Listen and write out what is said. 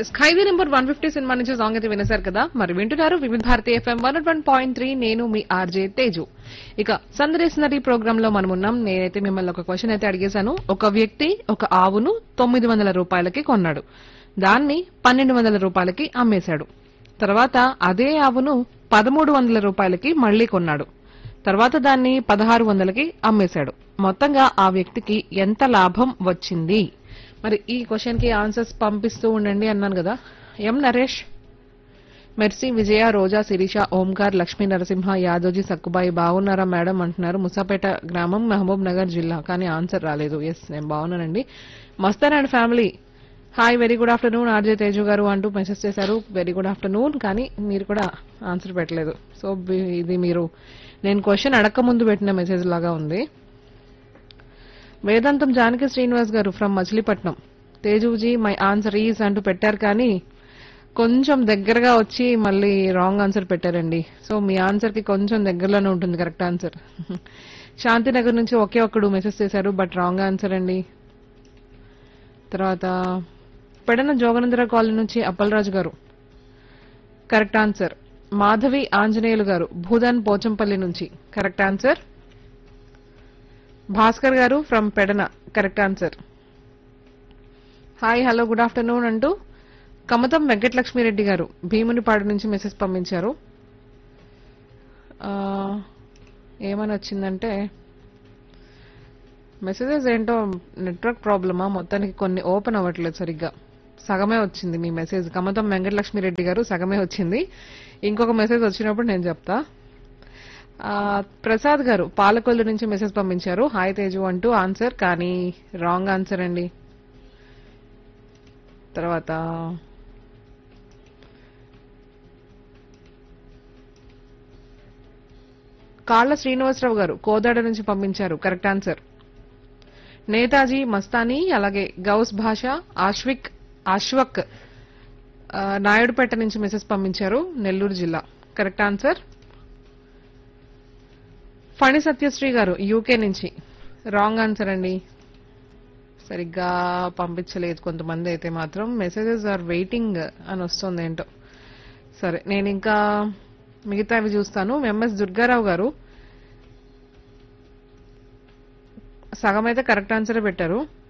yes Khaidi number one fifty cinema నుంచి song అయితే వినేశారు కదా మరి వింటున్నారు Vividh Bharati FM one one point three నేను మీ ఆర్జే తేజు ఇక సందరేసినరీ ప్రోగ్రామ్ లో మనం ఉన్నాం నేనైతే మిమ్మల్ని ఒక క్వశ్చన్ అయితే అడిగేశాను ఒక వ్యక్తి ఒక ఆవును తొమ్మిది వందల రూపాయలకి కొన్నాడు దాన్ని పన్నెండు వందల రూపాయలకి అమ్మేశాడు తర్వాత అదే ఆవును పదమూడు వందల రూపాయలకి మళ్లీ కొన్నాడు తర్వాత దాన్ని పదహారు వందలకి అమ్మేశాడు మొత్తంగా ఆ వ్యక్తికి ఎంత లాభం వచ్చింది మరి ఈ క్వశ్చన్ కి ఆన్సర్స్ పంపిస్తూ ఉండండి అన్నాను కదా ఎం నరేష్ మెర్సీ విజయ రోజా శిరీష ఓంకార్ లక్ష్మీ నరసింహ యాదోజీ సక్కుబాయి బాగున్నారా మేడం అంటున్నారు ముసాపేట గ్రామం మహబూబ్ నగర్ జిల్లా కానీ ఆన్సర్ రాలేదు ఎస్ నేను బాగున్నానండి Mastan and family hi very good afternoon RJ Teju garu అంటూ మెసేజ్ చేశారు వెరీ గుడ్ ఆఫ్టర్నూన్ కానీ మీరు కూడా ఆన్సర్ పెట్టలేదు సో బి- ఇది మీరు నేను క్వశ్చన్ అడక్క ముందు పెట్టిన మెసేజ్ లాగా ఉంది వేదాంతం Janaki Srinivas garu from Machilipatnam Tejuji my answer is అంటూ పెట్టారు కానీ కొంచెం దగ్గరగా వచ్చి మళ్ళీ రాంగ్ ఆన్సర్ పెట్టారండి సో మీ ఆన్సర్ కి కొంచెం దగ్గరలోనే ఉంటుంది కరెక్ట్ ఆన్సర్ శాంతినగర్ నుంచి ఒకే ఒక్కడు మెసేజ్ చేశారు బట్ రాంగ్ ఆన్సర్ అండి తర్వాత పెడన జోగనందర కాలనీ నుంచి అప్పలరాజు గారు కరెక్ట్ ఆన్సర్ మాధవి ఆంజనేయులు గారు భూదాన్ పోచంపల్లి నుంచి correct answer Bhaskar garu from Pedana correct answer hi hello good afternoon అంటూ కమతం వెంకటలక్ష్మిరెడ్డి గారు భీమునిపాడు నుంచి మెసేజ్ పంపించారు ఆ, ఏమని వచ్చిందంటే మెసేజెస్ ఏంటో నెట్వర్క్ ప్రాబ్లమా మొత్తానికి కొన్ని ఓపెన్ అవ్వట్లేదు సరిగ్గా సగమే వచ్చింది మీ మెసేజ్ కమతం వెంకటలక్ష్మిరెడ్డి గారు సగమే వచ్చింది ఇంకొక మెసేజ్ వచ్చినప్పుడు నేను చెప్తా ఆ, ప్రసాద్ గారు పాలకొల్లు నుంచి మెసేజ్ పంపించారు హాయ్ తేజు అంటూ ఆన్సర్ కానీ రాంగ్ ఆన్సర్ అండి తర్వాత కాళ్ళ శ్రీనివాసరావు గారు కోదాడ నుంచి పంపించారు కరెక్ట్ ఆన్సర్ నేతాజీ మస్తానీ అలాగే గౌస్ భాష ఆశ్విక్ ఆశ్వక్ ఆ, నాయుడుపేట నుంచి మెసేజ్ పంపించారు నెల్లూరు జిల్లా కరెక్ట్ ఆన్సర్ ఫణి సత్యశ్రీ గారు యూకే నుంచి రాంగ్ ఆన్సర్ అండి సరిగ్గా పంపించలేదు కొంతమంది అయితే మాత్రం మెసేజెస్ ఆర్ వెయిటింగ్ అని వస్తుంది ఏంటో సరే నేను ఇంకా మిగతావి చూస్తాను ఎంఎస్ దుర్గారావు గారు సగం అయితే కరెక్ట్ ఆన్సరే పెట్టారు